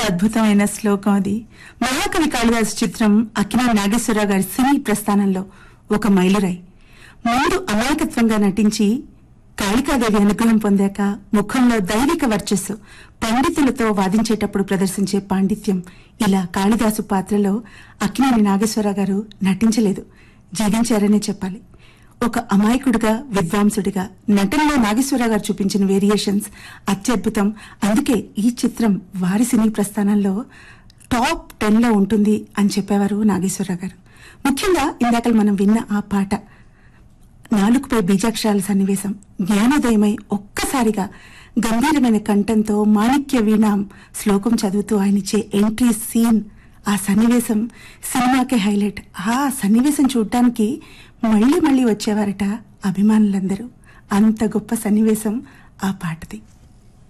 అద్భుతమైన శ్లోకం అది మహాకవి కాళిదాసు చిత్రం అక్కినేని నాగేశ్వరరావు గారి సినీ ప్రస్థానంలో ఒక మైలురాయి ముందు అమాయకత్వంగా నటించి కాళికాదేవి అనుగ్రహం పొందాక ముఖంలో దైవిక వర్చస్సు పండితులతో వాదించేటప్పుడు ప్రదర్శించే పాండిత్యం ఇలా కాళిదాసు పాత్రలో అక్కినేని నాగేశ్వరరావు గారు నటించలేదు జీవించారనే చెప్పాలి ఒక అమాయకుడిగా విద్వాంసుడిగా నటనలో నాగేశ్వరరావు గారు చూపించిన వేరియేషన్స్ అత్యద్భుతం అందుకే ఈ చిత్రం వారి సినీ ప్రస్థానంలో టాప్ టెన్ లో ఉంటుంది అని చెప్పేవారు నాగేశ్వరరావు గారు ముఖ్యంగా ఇందాక మనం విన్న ఆ పాట నాలుగుపై బీజాక్షరాల సన్నివేశం జ్ఞానోదయమై ఒక్కసారిగా గంభీరమైన కంఠంతో మాణిక్య వీణాం శ్లోకం చదువుతూ ఆయన ఇచ్చే ఎంట్రీ సీన్ ఆ సన్నివేశం సినిమాకే హైలైట్ ఆ సన్నివేశం చూడటానికి మళ్ళీ మళ్ళీ వచ్చేవారట అభిమానులందరూ అంత గొప్ప సన్నివేశం ఆ పాటది